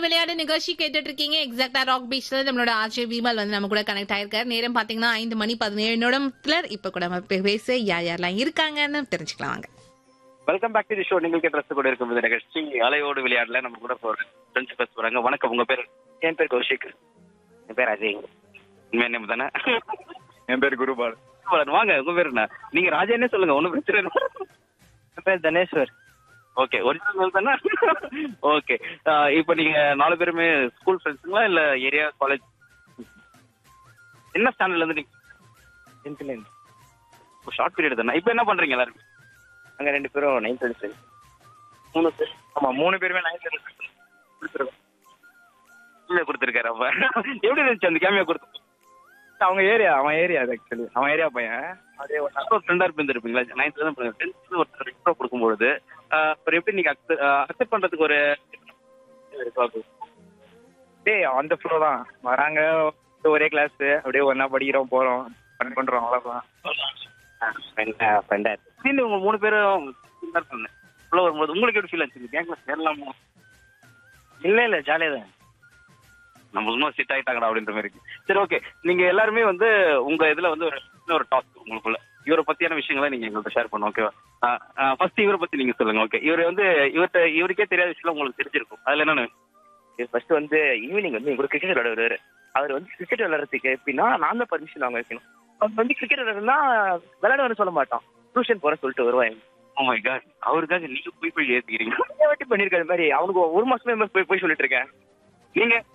விளையாடு நிகழ்ச்சி கேட்டுட்டு இருக்கீங்க எக்ஸாக்டா ராக் பீச்ல நம்மளோட ஆர்ஜே விமல் வந்து நம்ம கூட கனெக்ட் ஆயிருக்காரு நேரம் பாத்தீங்கன்னா ஐந்து மணி பதினேழு நிமிடத்துல இப்ப கூட நம்ம பே- பேச யார் யாரெல்லாம் இருக்காங்கன்னு தெரிஞ்சுக்கலாம் வாங்க welcome back to the show நீங்கள் கேட்டு கூட இருக்கும் இந்த நிகழ்ச்சி அலையோடு விளையாடல நம்ம கூட போற ஃப்ரெண்ட்ஸ் பேச போறாங்க வணக்கம் உங்க பேர் என் பேர் கௌஷிக் என் பேர் அஜய் உண்மையா நேம் தானே என் பேர் குருபால் வளர், வாங்க உங்க பேர் என்ன நீங்க ராஜானே சொல்லுங்க ஒன்றும் பிரச்சனை இல்லை என் பேர் தனேஸ்வர் ஓகே ஒரிஜினல் தானே ஓகே இப்போ நீங்க நாலு பேருமே ஸ்கூல் ஃப்ரெண்ட்ஸுங்களா இல்ல ஏரியா காலேஜ் என்ன ஸ்டாண்டர்ட்ல இருந்து நீங்க டென்த்லேருந்து ஷார்ட் பீரியட் தானே இப்போ என்ன பண்றீங்க எல்லாரும் அங்கே ரெண்டு பேரும் நைன்த் ஃப்ரெண்ட்ஸ் மூணு பேர் ஆமாம் மூணு பேருமே நைன்த் கொடுத்துருக்கோம் கேமியா கொடுத்துருக்காரு அப்ப எப்படி இருந்துச்சு அந்த கேமியா கொடுத்து அவங்க ஏரியா அவன் ஏரியா அது ஆக்சுவலி அவன் ஏரியா பையன் அதே ஒரு ஒரு ஃப்ரெண்டா இருந்திருப்பீங்களா நைன்த்ல தான் டென்த்ல ஒரு இன்ட்ரோ கொடுக்கும்பொழுது ஆஹ் அப்புறம் எப்படி நீங்க அக்செப்ட் பண்றதுக்கு ஒரு டேய் அந்த ஃப்ளோ தான் வராங்க ஒரே கிளாஸ் அப்படியே ஒன்றா படிக்கிறோம் போகிறோம் ஃபன் பண்ணுறோம் அவ்வளோதான் ஃப்ரெண்டா திடீர்னு உங்க மூணு பேரும் friend-ஆ இருப்பாங்க. உள்ள வரும்போது உங்களுக்கு எப்படி ஃபீல் ஆச்சு கேங்ல சேரலாமா இல்லை இல்லை ஜாலியாக தான் நம்ம சும்மா சிட் ஆயிட்டாங்கடா அப்படின்ற மாதிரி இருக்கு சரி ஓகே நீங்க எல்லாருமே வந்து உங்க இதுல வந்து ஒரு சின்ன ஒரு டாஸ்க் உங்களுக்குள்ள இவரை பத்தியான விஷயங்களை நீங்க எங்கள்கிட்ட ஷேர் பண்ணும் ஓகேவா ஃபர்ஸ்ட் இவரை பத்தி நீங்க சொல்லுங்க ஓகே இவர் வந்து இவர்கிட்ட இவருக்கே தெரியாத விஷயம் உங்களுக்கு தெரிஞ்சிருக்கும் அதுல என்னன்னு ஃபர்ஸ்ட் வந்து ஈவினிங் வந்து எங்க கூட கிரிக்கெட் விளையாட வருவாரு அவர் வந்து கிரிக்கெட் விளையாடுறதுக்கு எப்படின்னா நான் தான் பர்மிஷன் வாங்க வைக்கணும் அவர் வந்து கிரிக்கெட் விளையாடுறதுனா விளையாட வர சொல்ல மாட்டான் டியூஷன் போற சொல்லிட்டு வருவாங்க ஓ மை காட் அவருக்காக நீங்க போய் போய் ஏத்துக்கிறீங்க நிறைய வாட்டி பண்ணிருக்காரு மாதிரி அவனுக்கு ஒரு மாசமே போய் போய் சொல்லிட்டு இருக்கேன் நீங்க